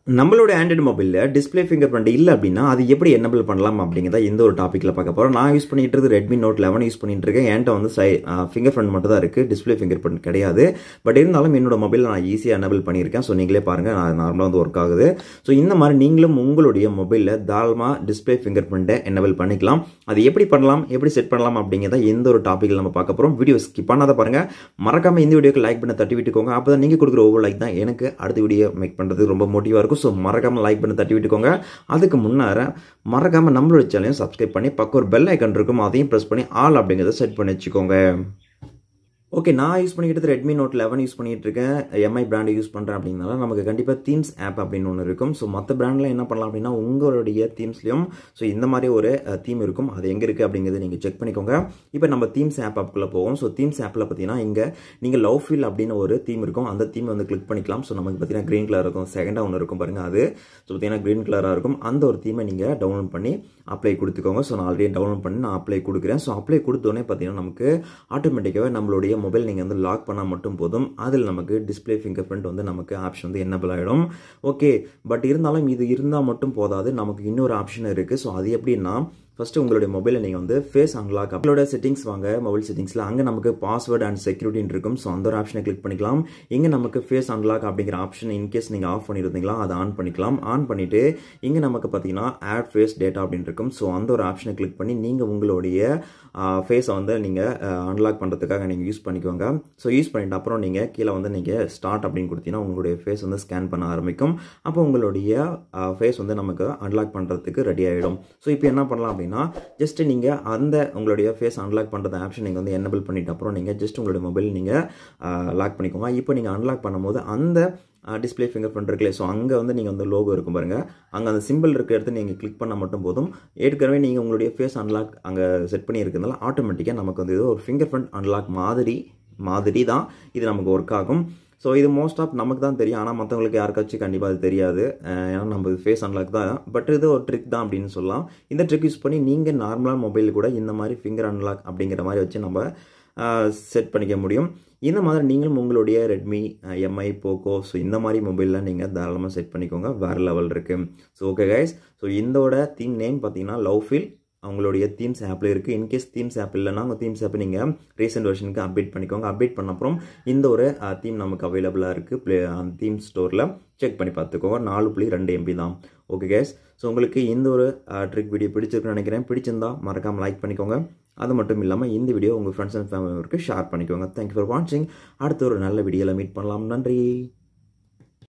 நம்மளோட ஆண்ட்ராய்டு மொபைலில் display finger print இல்லை அப்படின்னா அது எப்படி என்னபிள் பண்ணலாம் அப்படிங்கிறத இந்த ஒரு டாப்பிக்கில் பார்க்க போகிறோம் நான் யூஸ் பண்ணிட்டு இருக்கிறது ரெட்மி நோட் லெவன் யூஸ் பண்ணிட்டு இருக்கேன் என்கிட்ட வந்து சை ஃபிங்கர் பிரிண்ட் மட்டும் தான் இருக்குது டிஸ்பிளே ஃபிங்கர் பிரிண்ட் கிடையாது பட் இருந்தாலும் என்னோட மொபைலில் நான் ஈஸியாக எனபிள் பண்ணியிருக்கேன் ஸோ நீங்களே பாருங்கள் நான் நார்மலாக வந்து ஒர்க் ஆகுது ஸோ இந்த மாதிரி நீங்களும் உங்களுடைய மொபைலில் தாராளமாக டிஸ்பிளே ஃபிங்கர் பிரிண்ட்டை எனபிள் பண்ணிக்கலாம் அது எப்படி பண்ணலாம் எப்படி செட் பண்ணலாம் அப்படிங்கிறத எந்த ஒரு டாப்பிக்கில் நம்ம பார்க்க போகிறோம் வீடியோ ஸ்கிப் பண்ணாத பாருங்கள் மறக்காமல் இந்த வீடியோக்கு லைக் பண்ண தட்டி விட்டுக்கோங்க அப்போ தான் நீங்கள் கொடுக்குற ஒவ்வொரு லைக் தான் எனக்கு அடுத்த வீடியோ மேக் பண்ணுறதுக்கு ரொம்ப மோட்டிவாக இருக்கும் ஸோ மறக்காமல் லைக் பண்ணி தட்டி விட்டுக்கோங்க அதுக்கு முன்னார மறக்காமல் நம்மளோட சேனலையும் சப்ஸ்கிரைப் பண்ணி பக்கம் ஒரு பெல் ஐக்கன் இருக்கும் அதையும் ப்ரெஸ் பண்ணி ஆல் அப்படிங்கிறத செட் பண்ணி வச்சுக்கோங்க ஓகே நான் யூஸ் பண்ணிக்கிட்டு ரெட்மி நோட் லெவன் யூஸ் பண்ணிட்டு இருக்கேன் எம்ஐ பிராண்ட் யூஸ் பண்ணுறேன் அப்படின்னால நமக்கு கண்டிப்பாக தீம்ஸ் ஆப் அப்படின்னு ஒன்று இருக்கும் ஸோ மற்ற பிராண்டில் என்ன பண்ணலாம் அப்படின்னா உங்களுடைய தீம்ஸ்லையும் ஸோ இந்த மாதிரி ஒரு தீம் இருக்கும் அது எங்கே இருக்குது அப்படிங்கிறத நீங்கள் செக் பண்ணிக்கோங்க இப்போ நம்ம தீம்ஸ் ஆப் ஆப்புக்குள்ளே போவோம் ஸோ தீம்ஸ் ஆப்பில் பார்த்தீங்கன்னா இங்கே நீங்கள் லவ் ஃபீல் அப்படின்னு ஒரு தீம் இருக்கும் அந்த தீம் வந்து கிளிக் பண்ணிக்கலாம் ஸோ நமக்கு பார்த்தீங்கன்னா க்ரீன் கலர் இருக்கும் செகண்டாக ஒன்று இருக்கும் பாருங்கள் அது ஸோ பார்த்தீங்கன்னா க்ரீன் கலராக இருக்கும் அந்த ஒரு தீமை நீங்கள் டவுன்லோட் பண்ணி அப்ளை கொடுத்துக்கோங்க ஸோ நான் ஆல்ரெடி டவுன்லோட் பண்ணி நான் அப்ளை கொடுக்குறேன் ஸோ அப்ளை கொடுத்தோடனே பார்த்தீங்கன்னா நமக்கு ஆட்டோமேட்டிக்காகவே நம்மளுடைய மொபைல் நீங்கள் வந்து லாக் பண்ணால் மட்டும் போதும் அதில் நமக்கு டிஸ்பிளே ஃபிங்கர் பிரிண்ட் வந்து நமக்கு ஆப்ஷன் வந்து என்னபிள் ஆகிடும் ஓகே பட் இருந்தாலும் இது இருந்தால் மட்டும் போதாது நமக்கு இன்னொரு ஆப்ஷன் இருக்குது ஸோ அது எப்படின்னா ஃபஸ்ட்டு உங்களுடைய மொபைலில் நீங்கள் வந்து ஃபேஸ் அன்லாக் உங்களோட செட்டிங்ஸ் வாங்க மொபைல் செட்டிங்ஸில் அங்கே நமக்கு பாஸ்வேர்டு அண்ட் செக்யூரிட்டின்னு இருக்கும் ஸோ அந்த ஒரு ஆப்ஷனை கிளிக் பண்ணிக்கலாம் இங்கே நமக்கு ஃபேஸ் அன்லாக் அப்படிங்கிற ஆப்ஷன் இன்கேஸ் நீங்கள் ஆஃப் பண்ணியிருந்தீங்களா அதை ஆன் பண்ணிக்கலாம் ஆன் பண்ணிவிட்டு இங்கே நமக்கு பார்த்தீங்கன்னா ஆட் ஃபேஸ் டேட்டா அப்படின்னு இருக்கும் ஸோ அந்த ஒரு ஆப்ஷனை கிளிக் பண்ணி நீங்கள் உங்களுடைய ஃபேஸை வந்து நீங்கள் அன்லாக் பண்ணுறதுக்காக நீங்கள் யூஸ் பண்ணிக்கோங்க ஸோ யூஸ் பண்ணிட்டு அப்புறம் நீங்கள் கீழே வந்து நீங்கள் ஸ்டார்ட் அப்படின்னு கொடுத்தீங்கன்னா உங்களுடைய ஃபேஸ் வந்து ஸ்கேன் பண்ண ஆரம்பிக்கும் அப்போ உங்களுடைய ஃபேஸ் வந்து நமக்கு அன்லாக் பண்ணுறதுக்கு ரெடி ஆகிடும் ஸோ இப்போ என்ன பண்ணலாம் அப்படின்னா ஜஸ்ட் நீங்கள் அந்த உங்களுடைய ஃபேஸ் அன்லாக் பண்ணுறது ஆப்ஷன் நீங்கள் வந்து என்னபிள் பண்ணிட்டு அப்புறம் நீங்கள் ஜஸ்ட் உங்களுடைய மொபைல் நீங்கள் லாக் பண்ணிக்கோங்க இப்போ நீங்கள் அன்லாக் பண்ணும்போது அந்த டிஸ்பிளே ஃபிங்கர் பிரிண்ட் இருக்குல்ல ஸோ அங்கே வந்து நீங்கள் வந்து லோகோ இருக்கும் பாருங்கள் அங்கே அந்த சிம்பிள் இருக்க இடத்துல நீங்கள் கிளிக் பண்ணால் மட்டும் போதும் ஏற்கனவே நீங்கள் உங்களுடைய ஃபேஸ் அன்லாக் அங்கே செட் பண்ணி இருக்கிறதுனால ஆட்டோமேட்டிக்காக நமக்கு வந்து இது ஒரு ஃபிங்கர் பிரிண்ட் அன்லாக் மாதிரி மாதிரி தான் இது நமக்கு ஒர்க் ஆகும் ஸோ இது மோஸ்ட் ஆஃப் நமக்கு தான் தெரியும் ஆனால் மற்றவங்களுக்கு யாருக்காச்சும் கண்டிப்பாக அது தெரியாது ஏன்னா நம்ம ஃபேஸ் அன்லாக் தான் பட் இது ஒரு ட்ரிக் தான் அப்படின்னு சொல்லலாம் இந்த ட்ரிக் யூஸ் பண்ணி நீங்கள் நார்மலாக மொபைல் கூட இந்த மாதிரி ஃபிங்கர் அன்லாக் அப்படிங்கிற மாதிரி வச்சு நம்ம செட் பண்ணிக்க முடியும் இந்த மாதிரி நீங்களும் உங்களுடைய ரெட்மி எம்ஐ போக்கோ ஸோ இந்த மாதிரி மொபைலில் நீங்கள் தாராளமாக செட் பண்ணிக்கோங்க வேறு லெவல் இருக்குது ஸோ ஓகே கைஸ் ஸோ இதோட தீம் நேம் பார்த்தீங்கன்னா லவ் ஃபீல் அவங்களுடைய தீம்ஸ் ஆப்பில் இருக்குது இன்கேஸ் தீம்ஸ் ஆப் இல்லைனா உங்கள் தீம்ஸ் ஆப்பை நீங்கள் ரீசெண்ட் வெர்ஷனுக்கு அப்டேட் பண்ணிக்கோங்க அப்டேட் பண்ண அப்புறம் இந்த ஒரு தீம் நமக்கு அவைலபிளாக இருக்குது ப்ளே அந்த தீம் ஸ்டோரில் செக் பண்ணி பார்த்துக்கோங்க நாலு புள்ளி ரெண்டு எம்பி தான் ஓகே கேஸ் ஸோ உங்களுக்கு இந்த ஒரு ட்ரிக் வீடியோ பிடிச்சிருக்குன்னு நினைக்கிறேன் பிடிச்சிருந்தா மறக்காமல் லைக் பண்ணிக்கோங்க அது மட்டும் இல்லாமல் இந்த வீடியோ உங்கள் ஃப்ரெண்ட்ஸ் அண்ட் ஃபேமிலிக்கு ஷேர் பண்ணிக்கோங்க தேங்க்யூ ஃபார் வாட்சிங் அடுத்த ஒரு நல்ல வீடியோவில் மீட் பண்ணலாம் நன்றி